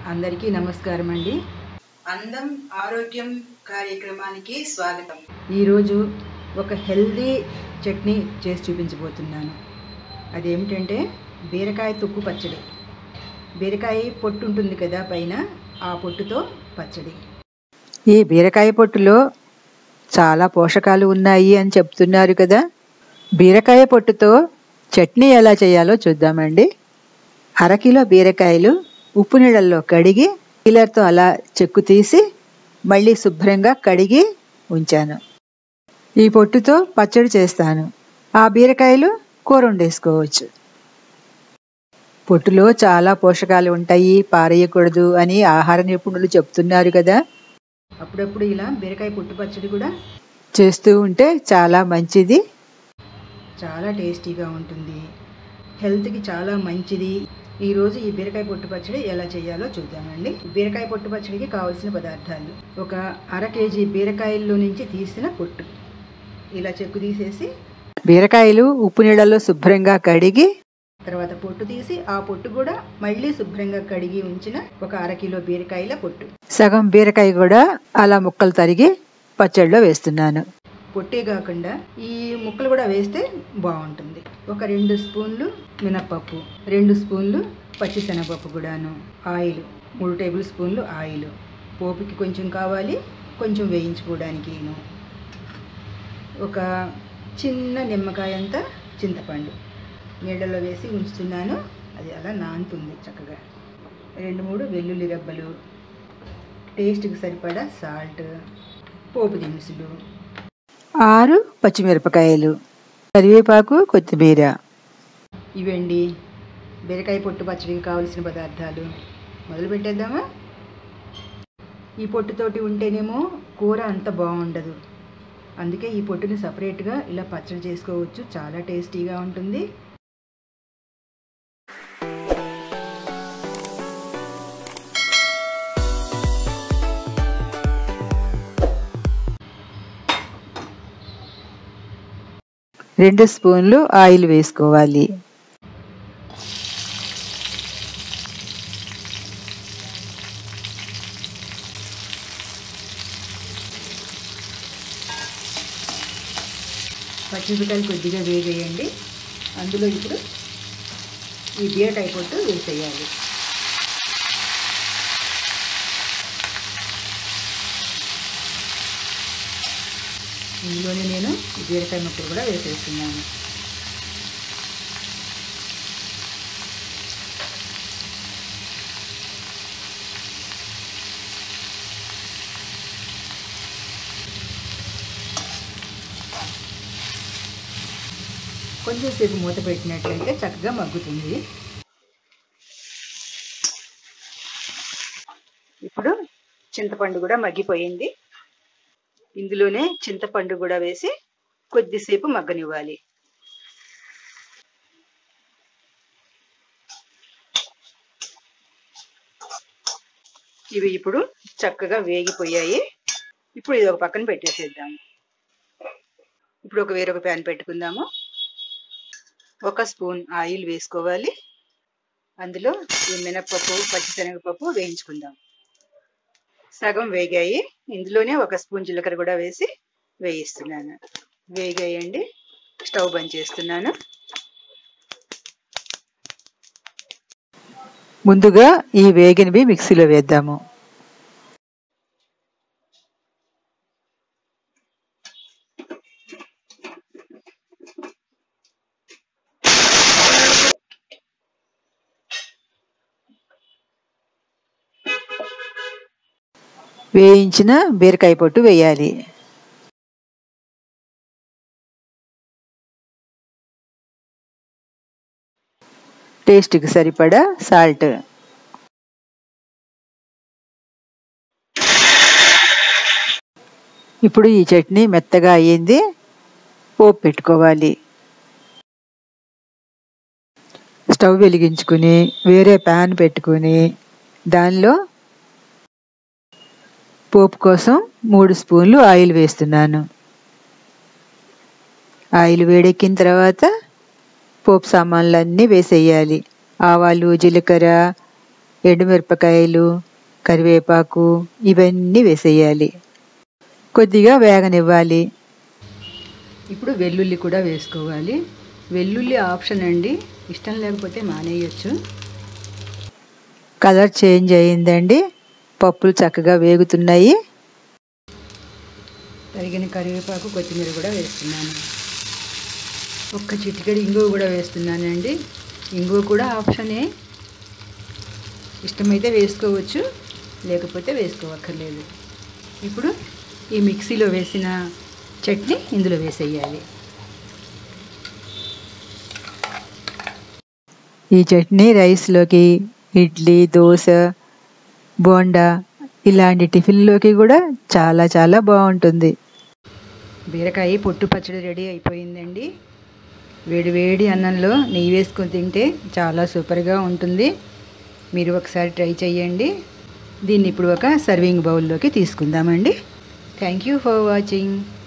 అందరికీ నమస్కారం అండి అందం ఆరోగ్యం కార్యక్రమానికి స్వాగతం ఈరోజు ఒక హెల్దీ చట్నీ చేసి చూపించబోతున్నాను అదేమిటంటే బీరకాయ తొక్కు పచ్చడి బీరకాయ పొట్టు ఉంటుంది కదా పైన ఆ పొట్టుతో పచ్చడి ఈ బీరకాయ పొట్టులో చాలా పోషకాలు ఉన్నాయి అని చెప్తున్నారు కదా బీరకాయ పొట్టుతో చట్నీ ఎలా చేయాలో చూద్దామండి అరకిలో బీరకాయలు ఉప్పు నీళ్ళల్లో కడిగి పీలర్తో అలా చెక్కు తీసి మళ్ళీ శుభ్రంగా కడిగి ఉంచాను ఈ పొట్టుతో పచ్చడి చేస్తాను ఆ బీరకాయలు కూర వండేసుకోవచ్చు పొట్టులో చాలా పోషకాలు ఉంటాయి పారేయకూడదు అని ఆహార నిపుణులు చెప్తున్నారు కదా అప్పుడప్పుడు ఇలా బీరకాయ పొట్టు పచ్చడి కూడా చేస్తూ ఉంటే చాలా మంచిది చాలా టేస్టీగా ఉంటుంది హెల్త్కి చాలా మంచిది ఈరోజు ఈ బీరకాయ పొట్టు పచ్చడి ఎలా చేయాలో చూద్దామండి బీరకాయ పొట్టు పచ్చడికి కావాల్సిన పదార్థాలు ఒక అర కేజీ బీరకాయల్లో నుంచి తీసిన పొట్టు ఇలా చెక్కు తీసేసి బీరకాయలు ఉప్పు నీళ్ళలో శుభ్రంగా కడిగి తర్వాత పొట్టు తీసి ఆ పొట్టు కూడా మళ్ళీ శుభ్రంగా కడిగి ఉంచిన ఒక అర కిలో బీరకాయల పొట్టు సగం బీరకాయ కూడా అలా ముక్కలు తరిగి పచ్చడిలో వేస్తున్నాను పొట్టే కాకుండా ఈ ముక్కలు కూడా వేస్తే బాగుంటుంది ఒక రెండు స్పూన్లు మినప్పప్పు రెండు స్పూన్లు పచ్చిశనగపప్పు కూడాను ఆయిల్ మూడు టేబుల్ స్పూన్లు ఆయిల్ పోపుకి కొంచెం కావాలి కొంచెం వేయించుకోవడానికి ఒక చిన్న నిమ్మకాయ అంత చింతపండు నీళ్ళలో వేసి ఉంచుతున్నాను అది అలా నానుతుంది చక్కగా రెండు మూడు వెల్లుల్లి రెబ్బలు టేస్ట్కి సరిపడా సాల్ట్ పోపు దినుసులు ఆరు పచ్చిమిరపకాయలు కరివేపాకు కొత్తిమీర ఇవండి బీరకాయ పొట్టు పచ్చడికి కావలసిన పదార్థాలు మొదలు పెట్టేద్దామా ఈ పొట్టుతోటి ఉంటేనేమో కూర అంత బాగుండదు అందుకే ఈ పొట్టుని సపరేట్గా ఇలా పచ్చడి చేసుకోవచ్చు చాలా టేస్టీగా ఉంటుంది రెండు స్పూన్లు ఆయిల్ వేసుకోవాలి పచ్చిమిరపకాయలు కొద్దిగా వేగేయండి అందులో ఇప్పుడు ఈ బీరకాయ పొట్టు వేసేయాలి ఇందులోనే నేను ఈ బీరకాయ ముక్కలు కూడా వేసేస్తున్నాను కొంచెం సేపు మూత పెట్టినట్లయితే చక్కగా మగ్గుతుంది ఇప్పుడు చింతపండు కూడా మగ్గిపోయింది ఇందులోనే చింతపండు కూడా వేసి కొద్దిసేపు మగ్గనివ్వాలి ఇవి ఇప్పుడు చక్కగా వేగిపోయాయి ఇప్పుడు ఇది ఒక పక్కన పెట్టేసేద్దాము ఇప్పుడు ఒక వేరొక ప్యాన్ పెట్టుకుందాము ఒక స్పూన్ ఆయిల్ వేసుకోవాలి అందులో ఈ మినప్పప్పు పచ్చిశనగపప్పు వేయించుకుందాం సగం వేగాయి ఇందులోనే ఒక స్పూన్ జీలకర్ర కూడా వేసి వేయిస్తున్నాను వేగాయండి స్టవ్ బంద్ చేస్తున్నాను ముందుగా ఈ వేగినవి మిక్సీలో వేద్దాము వేయించిన బీరకాయ పొట్టు వేయాలి టేస్ట్కి సరిపడా సాల్ట్ ఇప్పుడు ఈ చట్నీ మెత్తగా అయ్యింది పోపు పెట్టుకోవాలి స్టవ్ వెలిగించుకుని వేరే ప్యాన్ పెట్టుకుని దానిలో పోపు కోసం మూడు స్పూన్లు ఆయిల్ వేస్తున్నాను ఆయిల్ వేడెక్కిన తర్వాత పోపు సామాన్లు అన్నీ వేసేయాలి ఆవాలు జీలకర్ర ఎండుమిరపకాయలు కరివేపాకు ఇవన్నీ వేసేయాలి కొద్దిగా వేగనివ్వాలి ఇప్పుడు వెల్లుల్లి కూడా వేసుకోవాలి వెల్లుల్లి ఆప్షన్ అండి ఇష్టం లేకపోతే మానేయచ్చు కలర్ చేంజ్ అయ్యిందండి పప్పులు చక్కగా వేగుతున్నాయి తరిగిన కరివేపాకు కొత్తిమీర కూడా వేస్తున్నాను ఒక్క చిటికెడు ఇంగువ కూడా వేస్తున్నానండి ఇంగువ కూడా ఆప్షనే ఇష్టమైతే వేసుకోవచ్చు లేకపోతే వేసుకోవక్కర్లేదు ఇప్పుడు ఈ మిక్సీలో వేసిన చట్నీ ఇందులో వేసేయాలి ఈ చట్నీ రైస్లోకి ఇడ్లీ దోశ బోండా ఇలాంటి టిఫిన్లోకి కూడా చాలా చాలా బాగుంటుంది బీరకాయ పొట్టు పచ్చడి రెడీ అయిపోయిందండి వేడి వేడి అన్నంలో నెయ్యి వేసుకొని తింటే చాలా సూపర్గా ఉంటుంది మీరు ఒకసారి ట్రై చేయండి దీన్ని ఇప్పుడు ఒక సర్వింగ్ బౌల్లోకి తీసుకుందామండి థ్యాంక్ యూ ఫర్ వాచింగ్